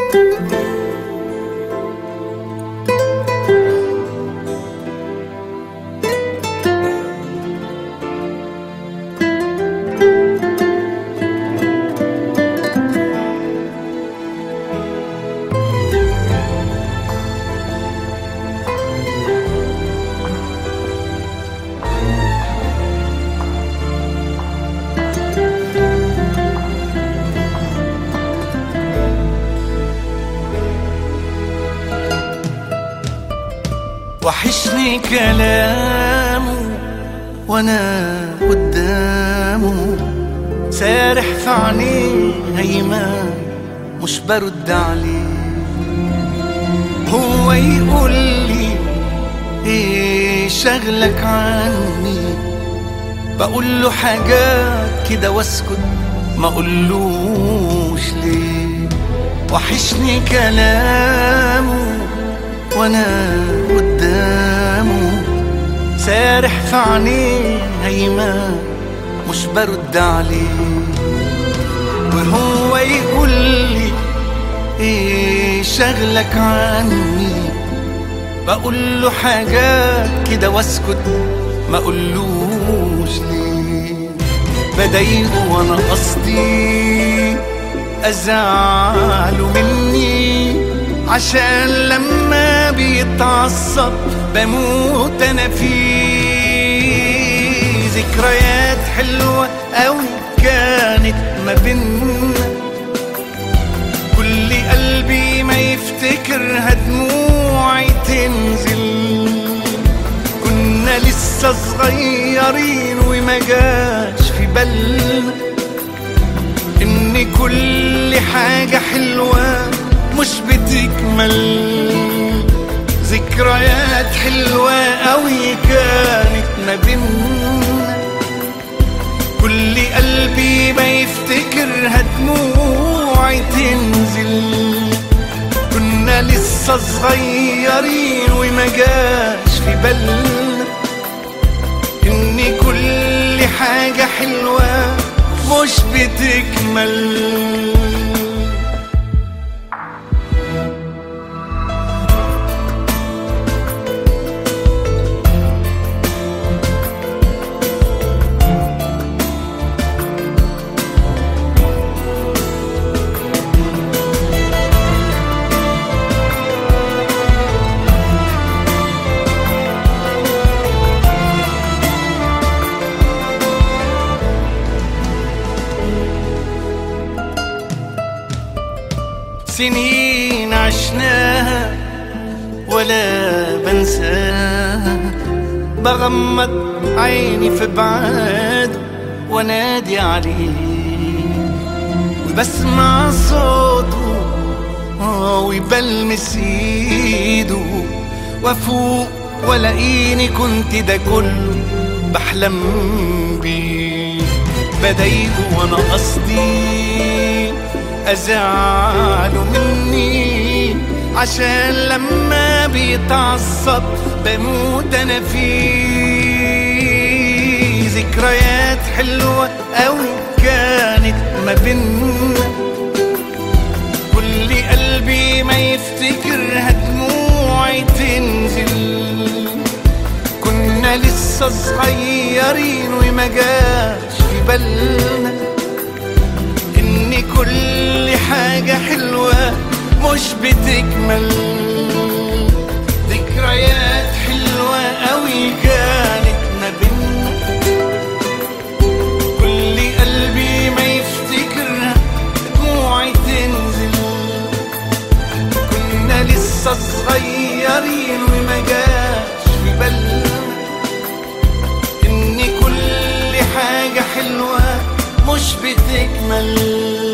وحشني كلامه وانا قدامه سارح في عينيه هيمان مش برد عليه هو يقول لي ايه شغلك عني بقول له حاجات كده واسكت ما اقولوش ليه وحشني كلامه وانا قدامه سارح في عينيه هيمان مش برد عليه وهو يقول لي ايه شغلك عني بقول له حاجات كده واسكت ما اقولوش ليه بضايقه وانا قصدي ازعله مني عشان لما بيتعصب بموت انا فيه ذكريات حلوة اوي كانت ما بينا كل قلبي ما يفتكرها دموعي تنزل كنا لسه صغيرين وما جاش في بالنا ان كل حاجة حلوة مش بتكمل ذكريات حلوة قوي كانت ما بينا كل قلبي ما يفتكرها دموعي تنزل كنا لسه صغيرين وما جاش في بالنا ان كل حاجة حلوة مش بتكمل سنين عشناها ولا بنساها بغمض عيني في بعاده وانادي عليه وبسمع صوته آه، وبلمس ايده وافوق والاقيني كنت ده كله بحلم بيه بضايقه وانا قصدي ازعله مني عشان لما بيتعصب بموت انا فيه ذكريات حلوة اوي كانت ما بينا كل قلبي ما يفتكرها دموعي تنزل كنا لسه صغيرين وما جاش في بالنا ان كل حاجة حلوة مش بتكمل ذكريات حلوة قوي كانت ما بينا كل قلبي ما يفتكرها دموعي تنزل كنا لسه صغيرين وما جاش في بالنا ان كل حاجة حلوة مش بتكمل